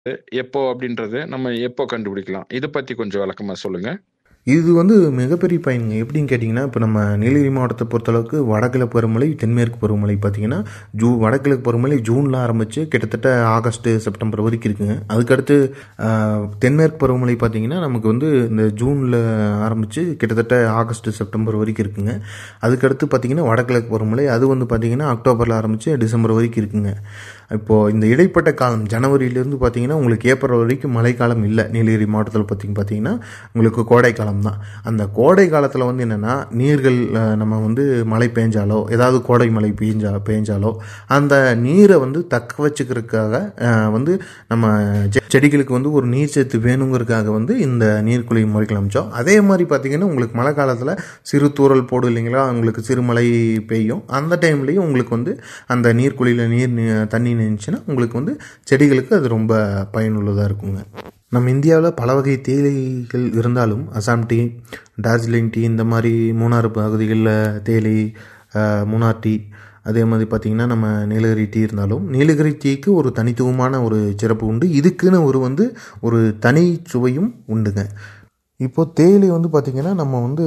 எப்போ அப்படின்றது நம்ம எப்போ கண்டுபிடிக்கலாம் இதை பத்தி கொஞ்சம் விளக்கமா சொல்லுங்க இது வந்து மிகப்பெரிய பயனுங்க எப்படின்னு கேட்டிங்கன்னா இப்போ நம்ம நீலகிரி மாவட்டத்தை பொறுத்தளவுக்கு வடகிழக்கு பருவமழை தென்மேற்கு பருவமழை பார்த்திங்கன்னா ஜூ வடகிழக்கு பருவமழை ஜூனில் ஆரம்பித்து கிட்டத்தட்ட ஆகஸ்ட்டு செப்டம்பர் வரைக்கும் இருக்குங்க அதுக்கடுத்து ஆஹ், தென்மேற்கு பருவமழை பார்த்திங்கன்னா நமக்கு வந்து இந்த ஜூனில் ஆரம்பித்து கிட்டத்தட்ட ஆகஸ்ட் செப்டம்பர் வரைக்கும் இருக்குங்க அதுக்கடுத்து பார்த்திங்கன்னா வடகிழக்கு பருவமழை அது வந்து பார்த்திங்கன்னா அக்டோபரில் ஆரம்பித்து டிசம்பர் வரைக்கும் இருக்குங்க இப்போது இந்த இடைப்பட்ட காலம் ஜனவரியிலேருந்து பார்த்தீங்கன்னா உங்களுக்கு ஏப்ரல் வரைக்கும் மழைக்காலம் இல்லை நீலகிரி மாவட்டத்தில் பார்த்திங்க பார்த்தீங்கன்னா உங்களுக்கு கோடை காலம் தான் அந்த கோடை காலத்தில் வந்து என்னென்னா நீர்கள் அஹ், நம்ம வந்து மழை பெஞ்சாலோ ஏதாவது கோடை மழை பெஞ்சா பெஞ்சாலோ அந்த நீரை வந்து தக்க வச்சுக்கிறதுக்காக அஹ், வந்து நம்ம செ- செடிகளுக்கு வந்து ஒரு நீர் சத்து வேணுங்கிறதுக்காக வந்து இந்த நீர்க்குழி முறைகள் அமைச்சோம் அதே மாதிரி பார்த்தீங்கன்னா உங்களுக்கு மழை காலத்தில் சிறு தூறல் போடும் இல்லைங்களா உங்களுக்கு சிறு மழை பெய்யும் அந்த டைம்லேயும் உங்களுக்கு வந்து அந்த நீர்க்குழியில் நீர் நி- தண்ணி நின்றுச்சுன்னா உங்களுக்கு வந்து செடிகளுக்கு அது ரொம்ப பயனுள்ளதாக இருக்குங்க நம்ம இந்தியாவில் பல வகை தேயிலைகள் இருந்தாலும் அசாம் டீ டார்ஜிலிங் டீ இந்த மாதிரி மூணாறு பகுதிகளில் தேயிலை அஹ், மூணார் டீ அதே மாதிரி பார்த்திங்கன்னா நம்ம நீலகிரி டீ இருந்தாலும் நீலகிரி டீக்கு ஒரு தனித்துவமான ஒரு சிறப்பு உண்டு இதுக்குன்னு ஒரு வந்து ஒரு தனி சுவையும் உண்டுங்க இப்போ தேயிலை வந்து பார்த்திங்கன்னா நம்ம வந்து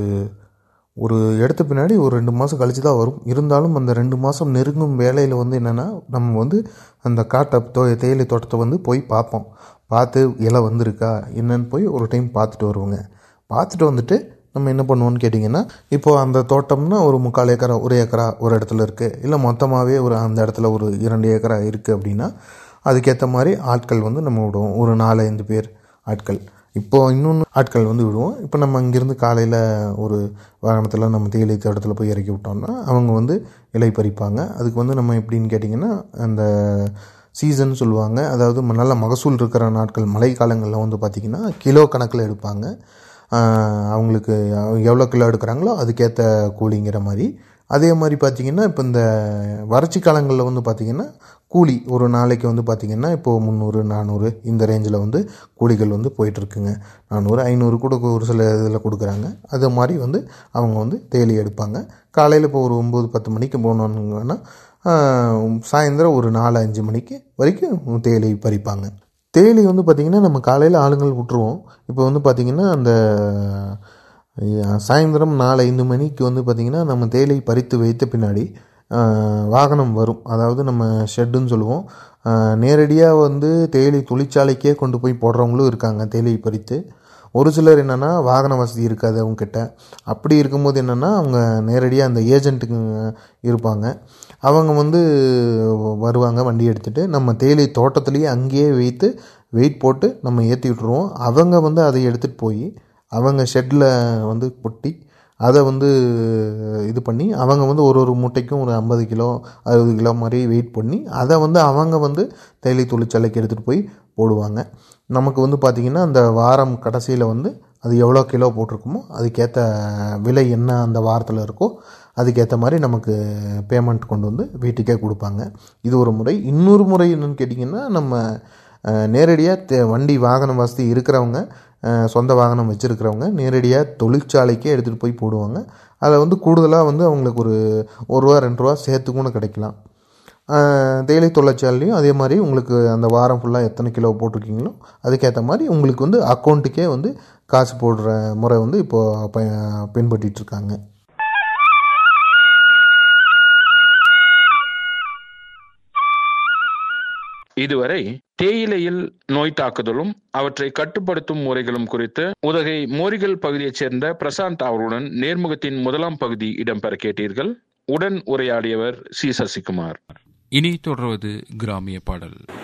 ஒரு எடுத்த பின்னாடி ஒரு ரெண்டு மாதம் கழிச்சு தான் வரும் இருந்தாலும் அந்த ரெண்டு மாதம் நெருங்கும் வேலையில் வந்து என்னென்னா நம்ம வந்து அந்த காட்டை தோ தேயிலை தோட்டத்தை வந்து போய் பார்ப்போம் பார்த்து இலை வந்திருக்கா என்னன்னு போய் ஒரு டைம் பார்த்துட்டு வருவோங்க பார்த்துட்டு வந்துட்டு நம்ம என்ன பண்ணுவோம்னு கேட்டிங்கன்னா இப்போது அந்த தோட்டம்னா ஒரு முக்கால் ஏக்கரா ஒரு ஏக்கரா ஒரு இடத்துல இருக்குது இல்லை மொத்தமாகவே ஒரு அந்த இடத்துல ஒரு இரண்டு ஏக்கரா இருக்குது அப்படின்னா அதுக்கேற்ற மாதிரி ஆட்கள் வந்து நம்ம விடுவோம் ஒரு நாலு ஐந்து பேர் ஆட்கள் இப்போ இன்னொன்று ஆட்கள் வந்து விடுவோம் இப்போ நம்ம இங்கேருந்து காலையில் ஒரு வாகனத்தில் நம்ம தேயிலை தோட்டத்தில் போய் இறக்கி விட்டோம்னா அவங்க வந்து இலை பறிப்பாங்க அதுக்கு வந்து நம்ம எப்படின்னு கேட்டிங்கன்னா அந்த சீசன் சொல்லுவாங்க அதாவது ம- நல்ல மகசூல் இருக்கிற நாட்கள் மழை காலங்களில் வந்து பார்த்திங்கன்னா கிலோ கணக்கில் எடுப்பாங்க ஆஹ் அவங்களுக்கு எவ்வளோ கிலோ எடுக்கிறாங்களோ அதுக்கேற்ற கூலிங்கிற மாதிரி அதே மாதிரி பார்த்திங்கன்னா இப்போ இந்த வறட்சி காலங்களில் வந்து பார்த்திங்கன்னா கூலி ஒரு நாளைக்கு வந்து பார்த்திங்கன்னா இப்போது முந்நூறு நானூறு இந்த ரேஞ்சில் வந்து கூலிகள் வந்து போயிட்டுருக்குங்க நானூறு ஐநூறு கூட ஒரு சில இதில் கொடுக்குறாங்க அது மாதிரி வந்து அவங்க வந்து தேயிலை எடுப்பாங்க காலையில் இப்போ ஒரு ஒம்பது பத்து மணிக்கு போனோங்கன்னா சாயந்தரம் ஒரு நாலு அஞ்சு மணிக்கு வரைக்கும் தேயிலை பறிப்பாங்க தேயிலை வந்து பார்த்திங்கன்னா நம்ம காலையில் ஆளுங்கள் விட்டுருவோம் இப்போ வந்து பார்த்திங்கன்னா அந்த அஹ், சாயந்தரம் நாலு ஐந்து மணிக்கு வந்து பார்த்திங்கன்னா நம்ம தேயிலை பறித்து வைத்த பின்னாடி அஹ், வாகனம் வரும் அதாவது நம்ம ஷெட்டுன்னு சொல்லுவோம் நேரடியாக வந்து தேயிலை தொழிற்சாலைக்கே கொண்டு போய் போடுறவங்களும் இருக்காங்க தேயிலை பறித்து ஒரு சிலர் என்னென்னா வாகன வசதி இருக்காது அவங்க கிட்ட அப்படி இருக்கும்போது என்னென்னா அவங்க நேரடியாக அந்த ஏஜென்ட்டுக்கு இருப்பாங்க அவங்க வந்து வருவாங்க வண்டி எடுத்துகிட்டு நம்ம தேயிலை தோட்டத்துலேயே அங்கேயே வைத்து வெயிட் போட்டு நம்ம ஏற்றி விட்டுருவோம் அவங்க வந்து அதை எடுத்துகிட்டு போய் அவங்க ஷெட்டில் வந்து கொட்டி அதை வந்து இது பண்ணி அவங்க வந்து ஒரு ஒரு மூட்டைக்கும் ஒரு ஐம்பது கிலோ அறுபது கிலோ மாதிரி வெயிட் பண்ணி அதை வந்து அவங்க வந்து தேயிலை தொழிற்சாலைக்கு எடுத்துகிட்டு போய் போடுவாங்க நமக்கு வந்து பார்த்திங்கன்னா அந்த வாரம் கடைசியில் வந்து அது எவ்வளோ கிலோ போட்டிருக்குமோ அதுக்கேற்ற விலை என்ன அந்த வாரத்தில் இருக்கோ அதுக்கேற்ற மாதிரி நமக்கு பேமெண்ட் கொண்டு வந்து வீட்டுக்கே கொடுப்பாங்க இது ஒரு முறை இன்னொரு முறை என்னன்னு கேட்டிங்கன்னா நம்ம நேரடியாக தே வண்டி வாகன வசதி இருக்கிறவங்க அஹ், சொந்த வாகனம் வச்சுருக்கிறவங்க நேரடியாக தொழிற்சாலைக்கே எடுத்துகிட்டு போய் போடுவாங்க அதில் வந்து கூடுதலாக வந்து அவங்களுக்கு ஒரு ஒரு ரூபா ரெண்டு ரூபா சேர்த்து கூட கிடைக்கலாம் அஹ், தேயிலை தொழிற்சாலையும் அதே மாதிரி உங்களுக்கு அந்த வாரம் ஃபுல்லாக எத்தனை கிலோ போட்டிருக்கீங்களோ அதுக்கேற்ற மாதிரி உங்களுக்கு வந்து அக்கௌண்ட்டுக்கே வந்து காசு போடுற முறை வந்து இப்போது ப பின்பற்றிட்டு இருக்காங்க இதுவரை தேயிலையில் நோய் தாக்குதலும் அவற்றை கட்டுப்படுத்தும் முறைகளும் குறித்து உதகை மோரிகள் பகுதியைச் சேர்ந்த பிரசாந்த் அவர்களுடன் நேர்முகத்தின் முதலாம் பகுதி இடம்பெற கேட்டீர்கள் உடன் உரையாடியவர் சி சசிகுமார் இனி தொடர்வது கிராமிய பாடல்